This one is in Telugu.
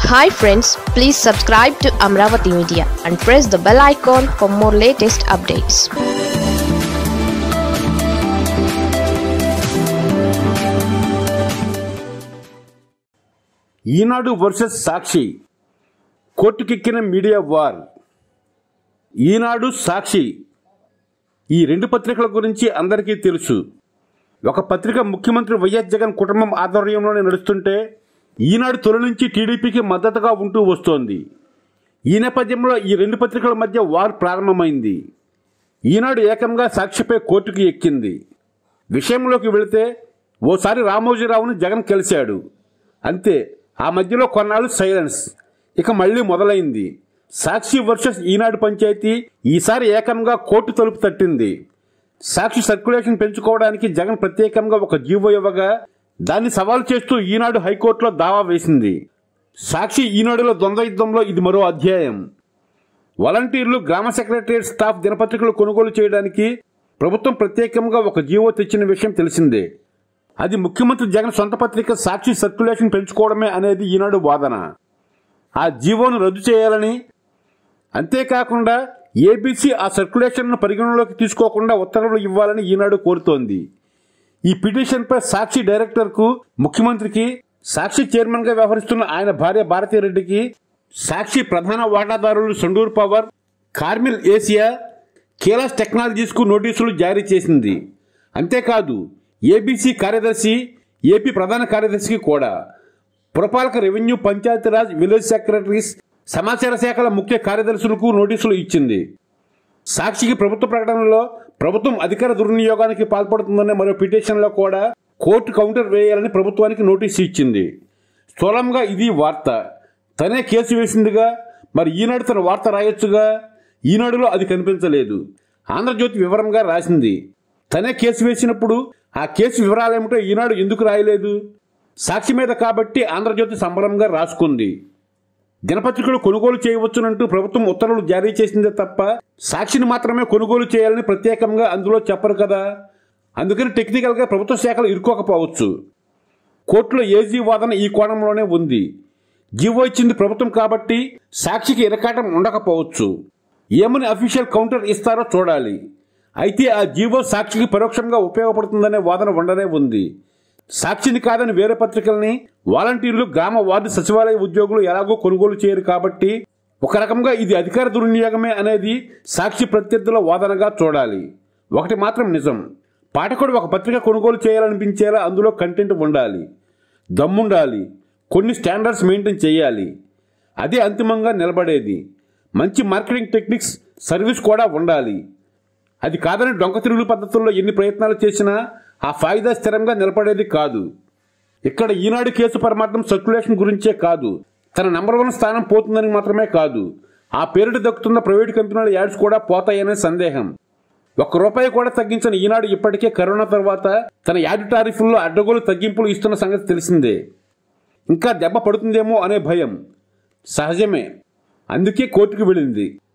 hi friends please subscribe to Amaravati media and press the bell icon for more latest updates Eenadu versus Sakshi కోర్టుకెక్కిన మీడియా వార్ ఈనాడు సాక్షి ఈ రెండు పత్రికల గురించి అందరికీ తెలుసు ఒక పత్రిక ముఖ్యమంత్రి వైఎస్ జగన్ కుటుంబం ఆధ్వర్యంలోనే నడుస్తుంటే ఈనాడు తొలి నుంచి టీడీపీకి మద్దతుగా ఉంటూ వస్తోంది ఈ నేపథ్యంలో ఈ రెండు పత్రికల మధ్య వార్ ప్రారంభమైంది ఈనాడు ఏకంగా సాక్షిపై కోర్టుకు ఎక్కింది విషయంలోకి వెళితే ఓసారి రామోజీరావును జగన్ కలిశాడు అంతే ఆ మధ్యలో కొన్నాళ్ళు సైలెన్స్ ఇక మళ్ళీ మొదలైంది సాక్షి వర్సెస్ ఈనాడు పంచాయతీ ఈసారి ఏకంగా కోర్టు తలుపు తట్టింది సాక్షి సర్క్యులేషన్ పెంచుకోవడానికి జగన్ ప్రత్యేకంగా ఒక జీవో ఇవ్వగా దాన్ని సవాల్ చేస్తూ ఈనాడు హైకోర్టులో దావా వేసింది సాక్షి ఈనాడులో ద్వంద్వ యుద్ధంలో ఇది మరో అధ్యాయం వాలంటీర్లు గ్రామ సెక్రటరియట్ స్టాఫ్ దినపత్రికలు కొనుగోలు చేయడానికి ప్రభుత్వం ప్రత్యేకంగా ఒక జీవో తెచ్చిన విషయం తెలిసిందే అది ముఖ్యమంత్రి జగన్ సొంత పత్రిక సాక్షి సర్క్యులేషన్ పెంచుకోవడమే అనేది ఈనాడు వాదన ఆ జీవోను రద్దు చేయాలని అంతేకాకుండా ఏబీసీ ఆ సర్క్యులేషన్ను పరిగణలోకి తీసుకోకుండా ఉత్తర్వులు ఇవ్వాలని ఈనాడు కోరుతోంది ఈ పిటిషన్పై సాక్షి డైరెక్టర్కు ముఖ్యమంత్రికి సాక్షి చైర్మన్గా వ్యవహరిస్తున్న ఆయన భార్య భారతీరెడ్డికి సాక్షి ప్రధాన వాటాదారులు సండూర్ పవర్ కార్మిల్ ఏసియా కేలాస్ టెక్నాలజీస్కు నోటీసులు జారీ చేసింది అంతేకాదు ఏబీసీ కార్యదర్శి ఏపీ ప్రధాన కార్యదర్శికి కూడా పురపాలక రెవెన్యూ పంచాయతీరాజ్ విలేజ్ సెక్రటరీస్ సమాచార శాఖల ముఖ్య కార్యదర్శులకు నోటీసులు ఇచ్చింది సాక్షికి ప్రభుత్వ ప్రకటనలో ప్రభుత్వం అధికార దుర్వినియోగానికి పాల్పడుతుందనే మరో పిటిషన్లో కూడా కోర్టు కౌంటర్ వేయాలని ప్రభుత్వానికి నోటీసు ఇచ్చింది స్థూలంగా ఇది వార్త తనే కేసు వేసిందిగా మరి ఈనాడు తన వార్త రాయొచ్చుగా ఈనాడులో అది కనిపించలేదు ఆంధ్రజ్యోతి వివరంగా రాసింది తనే కేసు వేసినప్పుడు ఆ కేసు వివరాలేమిటో ఈనాడు ఎందుకు రాయలేదు సాక్షి మీద కాబట్టి ఆంధ్రజ్యోతి సంబరంగా రాసుకుంది దినపత్రికలు కొనుగోలు చేయవచ్చునంటూ ప్రభుత్వం ఉత్తర్వులు జారీ చేసిందే తప్ప సాక్షిని మాత్రమే కొనుగోలు చేయాలని ప్రత్యేకంగా అందులో చెప్పరు కదా అందుకని టెక్నికల్గా ప్రభుత్వ శాఖలు ఇరుక్కోకపోవచ్చు కోర్టులో ఏజీ వాదన ఈ కోణంలోనే ఉంది జీవో ఇచ్చింది ప్రభుత్వం కాబట్టి సాక్షికి ఇరకాటం ఉండకపోవచ్చు ఏమని అఫీషియల్ కౌంటర్ ఇస్తారో చూడాలి అయితే ఆ జీవో సాక్షికి పరోక్షంగా ఉపయోగపడుతుందనే వాదన ఉండనే ఉంది సాక్షిని కాదని వేరే పత్రికల్ని వాలంటీర్లు గ్రామ వార్డు సచివాలయ ఉద్యోగులు ఎలాగో కొనుగోలు చేయరు కాబట్టి ఒక రకంగా ఇది అధికార దుర్వినియోగమే అనేది సాక్షి ప్రత్యర్థుల వాదనగా చూడాలి ఒకటి మాత్రం నిజం పాఠకుడు ఒక పత్రిక కొనుగోలు చేయాలనిపించేలా అందులో కంటెంట్ ఉండాలి దమ్ముండాలి కొన్ని స్టాండర్డ్స్ మెయింటైన్ చేయాలి అదే అంతిమంగా నిలబడేది మంచి మార్కెటింగ్ టెక్నిక్స్ సర్వీస్ కూడా ఉండాలి అది కాదని డొంక తిరుగుడు పద్ధతుల్లో ఎన్ని ప్రయత్నాలు చేసినా ఆ ఫాయిదా స్థిరంగా నిలబడేది కాదు ఇక్కడ ఈనాడు కేసు పరమార్థం సర్క్యులేషన్ గురించే కాదు తన నంబర్ వన్ స్థానం పోతుందని మాత్రమే కాదు ఆ పేరిట దక్కుతున్న ప్రైవేటు కంపెనీల యాడ్స్ కూడా పోతాయనే సందేహం ఒక్క రూపాయి కూడా తగ్గించిన ఈనాడు ఇప్పటికే కరోనా తర్వాత తన యాడ్ టారిఫ్ల్లో అడ్డగోలు తగ్గింపులు ఇస్తున్న సంగతి తెలిసిందే ఇంకా దెబ్బ పడుతుందేమో అనే భయం సహజమే అందుకే కోర్టుకు వెళ్ళింది